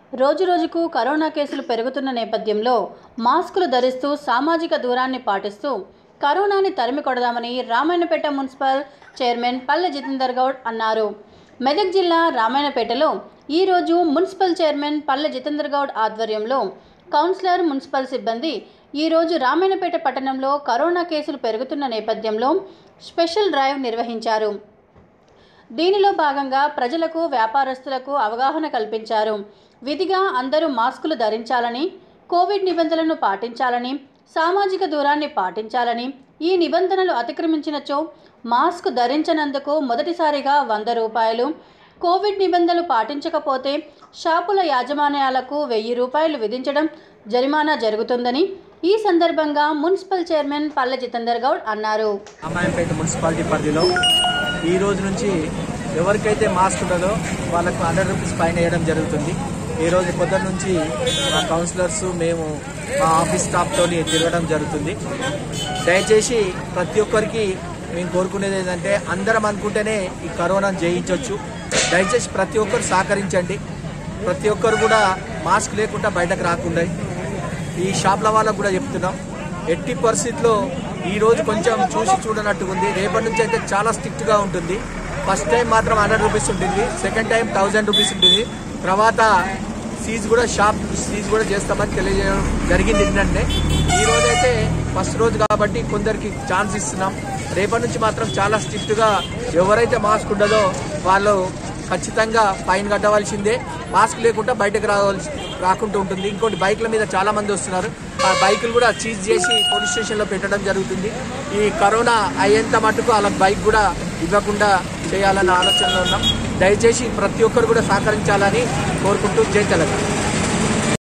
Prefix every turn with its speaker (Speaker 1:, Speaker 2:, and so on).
Speaker 1: రోజురోజుకు కరోనా కేసులు పెరుగుతున్న నేపథ్యంలో మాస్కులు ధరిస్తూ సామాజిక దూరాన్ని పాటిస్తూ కరోనాని తరిమి కొడదామని రామాయణపేట మున్సిపల్ చైర్మన్ పల్లె జితేందర్ గౌడ్ అన్నారు మెదక్ జిల్లా రామాయణపేటలో ఈరోజు మున్సిపల్ చైర్మన్ పల్లె జితేందర్ గౌడ్ ఆధ్వర్యంలో కౌన్సిలర్ మున్సిపల్ సిబ్బంది ఈరోజు రామాయణపేట పట్టణంలో కరోనా కేసులు పెరుగుతున్న నేపథ్యంలో స్పెషల్ డ్రైవ్ నిర్వహించారు దీనిలో భాగంగా ప్రజలకు వ్యాపారస్తులకు అవగాహన కల్పించారు విధిగా అందరూ మాస్కులు ధరించాలని కోవిడ్ నిబంధనలను పాటించాలని సామాజిక దూరాన్ని పాటించాలని ఈ నిబంధనలు అతిక్రమించినచో మాస్క్ ధరించనందుకు మొదటిసారిగా వంద రూపాయలు కోవిడ్ నిబంధనలు పాటించకపోతే షాపుల యాజమాన్యాలకు వెయ్యి రూపాయలు విధించడం జరిమానా జరుగుతుందని ఈ సందర్భంగా మున్సిపల్ చైర్మన్ పల్లె జితేందర్ గౌడ్ అన్నారు
Speaker 2: అమ్మాయంపేట మున్సిపాలిటీ పరిధిలో ఈ రోజు నుంచి ఎవరికైతే మాస్క్ ఉండదో వాళ్ళకు హండ్రెడ్ రూపీస్ ఫైన్ వేయడం జరుగుతుంది ఈ రోజు పొద్దున్న నుంచి మా కౌన్సిలర్స్ మేము మా ఆఫీస్ స్టాఫ్తో తిరగడం జరుగుతుంది దయచేసి ప్రతి ఒక్కరికి మేము కోరుకునేది ఏంటంటే అందరం అనుకుంటేనే ఈ కరోనాను జయించవచ్చు దయచేసి ప్రతి ఒక్కరు సహకరించండి ప్రతి ఒక్కరు కూడా మాస్క్ లేకుండా బయటకు రాకుండా ఈ షాప్ల వాళ్ళకు కూడా చెప్తున్నాం ఎట్టి పరిస్థితిలో ఈ రోజు కొంచెం చూసి చూడనట్టుగా ఉంది రేపటి నుంచి అయితే చాలా స్ట్రిక్ట్ గా ఉంటుంది ఫస్ట్ టైం మాత్రం హండ్రెడ్ రూపీస్ ఉంటుంది సెకండ్ టైం థౌజండ్ రూపీస్ ఉంటుంది తర్వాత సీజ్ కూడా షాప్ సీజ్ కూడా చేస్తామని తెలియజేయడం జరిగింది ఏంటంటే ఈ రోజు అయితే ఫస్ట్ రోజు కాబట్టి కొందరికి ఛాన్స్ ఇస్తున్నాం రేపటి నుంచి మాత్రం చాలా స్ట్రిక్ట్ గా ఎవరైతే మాస్క్ ఉండదో వాళ్ళు ఖచ్చితంగా ఫైన్ కట్టవలసిందే మాస్క్ లేకుండా బయటకు రావాల్సి రాకుండా ఉంటుంది ఇంకోటి బైక్ల మీద చాలా మంది వస్తున్నారు ఆ బైకులు కూడా చీజ్ చేసి పోలీస్ స్టేషన్లో పెట్టడం జరుగుతుంది ఈ కరోనా అయ్యేంత మటుకు వాళ్ళకి బైక్ కూడా ఇవ్వకుండా చేయాలన్న ఆలోచనలో ఉన్నాం దయచేసి ప్రతి ఒక్కరు కూడా సహకరించాలని కోరుకుంటూ జై తెలంగాణ